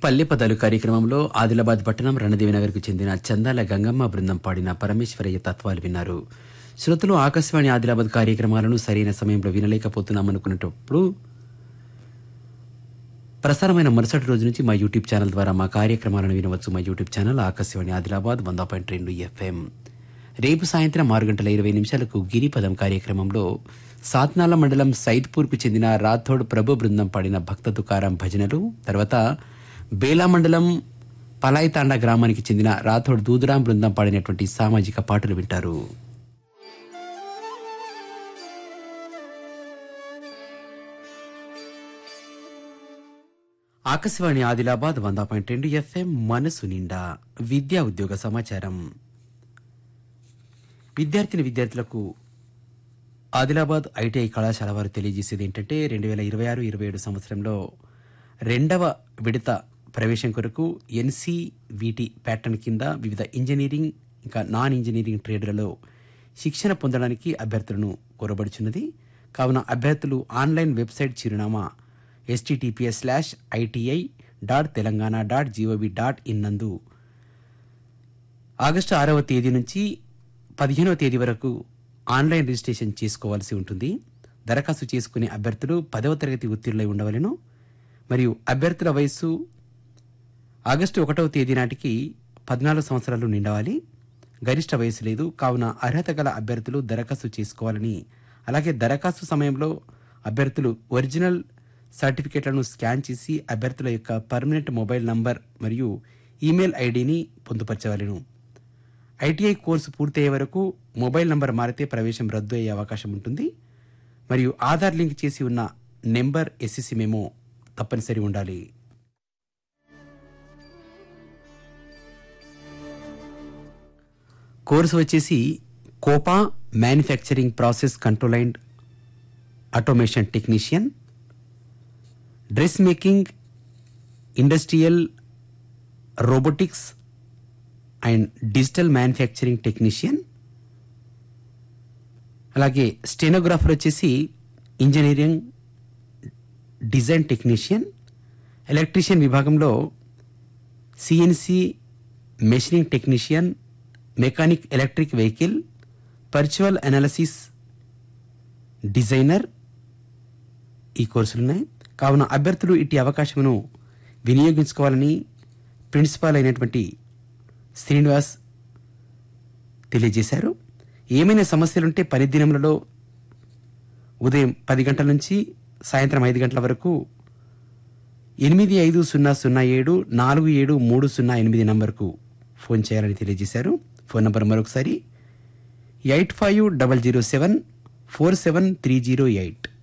పల్లె పదాలు కార్యక్రమంలో ఆదిలాబాద్ పట్టణం రణదేవినగర్కు చెందిన చందాల గంగమ్మ బృందం పాడిన పరమేశ్వరయ్య తత్వాలు విన్నారు శ్రోతలు ఆకాశవాణి ఆదిలాబాద్ కార్యక్రమాలను సరైన సమయంలో వినలేకపోతున్నామనుకున్నప్పుడు ప్రసారమైన మరుసటి రోజు నుంచి మా యూట్యూబ్ ఛానల్ ద్వారా మా కార్యక్రమాలను వినవచ్చు మా యూట్యూబ్ ఛానల్ ఆకాశవాణి ఆదిలాబాద్ వంద పాయింట్ రెండు ఎఫ్ఎం రేపు సాయంత్రం ఆరు గంటల ఇరవై నిమిషాలకు గిరిపదం కార్యక్రమంలో సాత్నాల మండలం సైద్పూర్కు చెందిన రాథోడ్ ప్రభు బృందం పాడిన భక్త తుకారం భజనలు తర్వాత బేలా మండలం పలాయితాండ గ్రామానికి చెందిన రాథోడ్ దూదురాం బృందం పాడినటువంటి సామాజిక పాటలు వింటారు ఆకాశవాణి ఆదిలాబాద్ వంద పాయింట్ రెండు ఎఫ్ఎం మనసు నిండా విద్యా ఉద్యోగ సమాచారం విద్యార్థిని విద్యార్థులకు ఆదిలాబాద్ ఐటీఐ కళాశాల వారు తెలియజేసేది ఏంటంటే రెండు వేల ఇరవై ఆరు ఇరవై ఏడు సంవత్సరంలో రెండవ విడత ప్రవేశం కొరకు ఎన్సీవీటీ ప్యాటర్న్ కింద వివిధ ఇంజనీరింగ్ ఇంకా నాన్ ఇంజనీరింగ్ ట్రేడ్లలో శిక్షణ పొందడానికి అభ్యర్థులను కోరబడుచున్నది కావున అభ్యర్థులు ఆన్లైన్ వెబ్సైట్ చిరునామా https slash ITI dot Telangana dot gov dot in నందు ఆగస్టు ఆరవ తేదీ నుంచి పదిహేనవ తేదీ వరకు ఆన్లైన్ రిజిస్ట్రేషన్ చేసుకోవాల్సి ఉంటుంది దరఖాస్తు చేసుకునే అభ్యర్థులు పదవ తరగతి ఉత్తీర్ణులై ఉండవలెను మరియు అభ్యర్థుల వయస్సు ఆగస్టు ఒకటవ తేదీ నాటికి పద్నాలుగు సంవత్సరాలు నిండవాలి గరిష్ట వయసు లేదు కావున అర్హత గల అభ్యర్థులు దరఖాస్తు చేసుకోవాలని అలాగే దరఖాస్తు సమయంలో అభ్యర్థులు ఒరిజినల్ సర్టిఫికేట్లను స్కాన్ చేసి అభ్యర్థుల యొక్క పర్మనెంట్ మొబైల్ నంబర్ మరియు ఈమెయిల్ ఐడిని పొందుపరచవలెను ఐటీఐ కోర్సు పూర్తయ్యే వరకు మొబైల్ నంబర్ మారితే ప్రవేశం రద్దు అయ్యే అవకాశం ఉంటుంది మరియు ఆధార్ లింక్ చేసి ఉన్న నెంబర్ ఎస్ఎస్సి మెమో తప్పనిసరి ఉండాలి కోర్సు వచ్చేసి COPA manufacturing process control and automation technician dress making industrial robotics and digital manufacturing technician అలాగే స్టెనోగ్రాఫర్ వచ్చేసి ఇంజనీరింగ్ డిజైన్ టెక్నీషియన్ ఎలక్ట్రీషియన్ విభాగంలో CNC machining technician mechanic electric vehicle virtual analysis designer ఈ కోర్సులున్నాయి కావున అభ్యర్థులు ఇట్టి అవకాశమును వినియోగించుకోవాలని ప్రిన్సిపాల్ అయినటువంటి శ్రీనివాస్ తెలియజేశారు ఏమైనా సమస్యలుంటే పని దినములలో ఉదయం పది గంటల నుంచి సాయంత్రం ఐదు గంటల వరకు ఎనిమిది ఐదు సున్నా సున్నా ఏడు నాలుగు ఏడు మూడు సున్నా ఎనిమిది నంబర్కు ఫోన్ చేయాలని తెలియజేశారు ఫోన్ నంబర్ మరొకసారి eight five double zero seven four seven three zero eight